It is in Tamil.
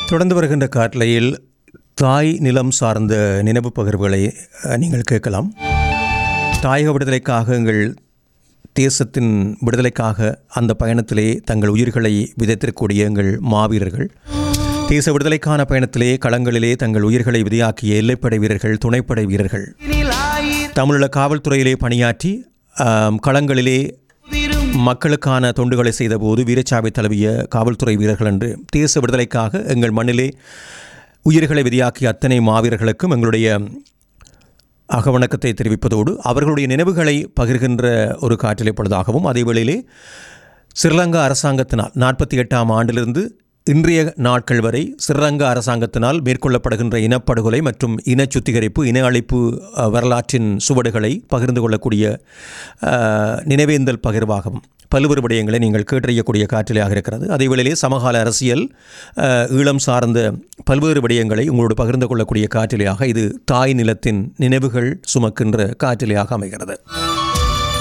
தொடர்ந்து வருகின்ற காட்டலையில் தாய் நிலம் சார்ந்த நினைவு பகிர்வுகளை அஹ், நீங்கள் கேட்கலாம் தாயக விடுதலைக்காக எங்கள் தேசத்தின் விடுதலைக்காக அந்த பயணத்திலே தங்கள் உயிர்களை விதைத்திருக்கக்கூடிய எங்கள் மாவீரர்கள் தேச விடுதலைக்கான பயணத்திலே களங்களிலே தங்கள் உயிர்களை விதையாக்கிய எல்லைப்படை வீரர்கள் துணைப்படை வீரர்கள் தமிழீழ காவல்துறையிலே பணியாற்றி ஆம், களங்களிலே மக்களுக்கான தொண்டுகளை செய்தபோது வீரச்சாவை தழுவிய காவல்துறை வீரர்கள் என்று தேச விடுதலைக்காக எங்கள் மண்ணிலே உயிர்களை விதியாக்கிய அத்தனை மாவீரர்களுக்கும் எங்களுடைய அகவணக்கத்தை தெரிவிப்பதோடு அவர்களுடைய நினைவுகளை பகிர்கின்ற ஒரு காற்றிலை பொழுதாகவும் அதே வேளையிலே ஸ்ரீலங்கா அரசாங்கத்தினால் நாற்பத்தி எட்டாம் ஆண்டிலிருந்து இன்றைய நாட்கள் வரை ஸ்ரீலங்கா அரசாங்கத்தினால் மேற்கொள்ளப்படுகின்ற இனப்படுகொலை மற்றும் இன சுத்திகரிப்பு இன அழிப்பு அஹ், வரலாற்றின் சுவடுகளை பகிர்ந்து கொள்ளக்கூடிய அஹ், நினைவேந்தல் பகிர்வாகவும் பல்வேறு விடயங்களை நீங்கள் கேட்டறியக்கூடிய காற்றிலையாக இருக்கிறது அதே வேளையிலே சமகால அரசியல் அஹ், ஈழம் சார்ந்த பல்வேறு விடயங்களை உங்களோடு பகிர்ந்து கொள்ளக்கூடிய காற்றிலையாக இது தாய் நிலத்தின் நினைவுகள் சுமக்கின்ற காற்றிலையாக அமைகிறது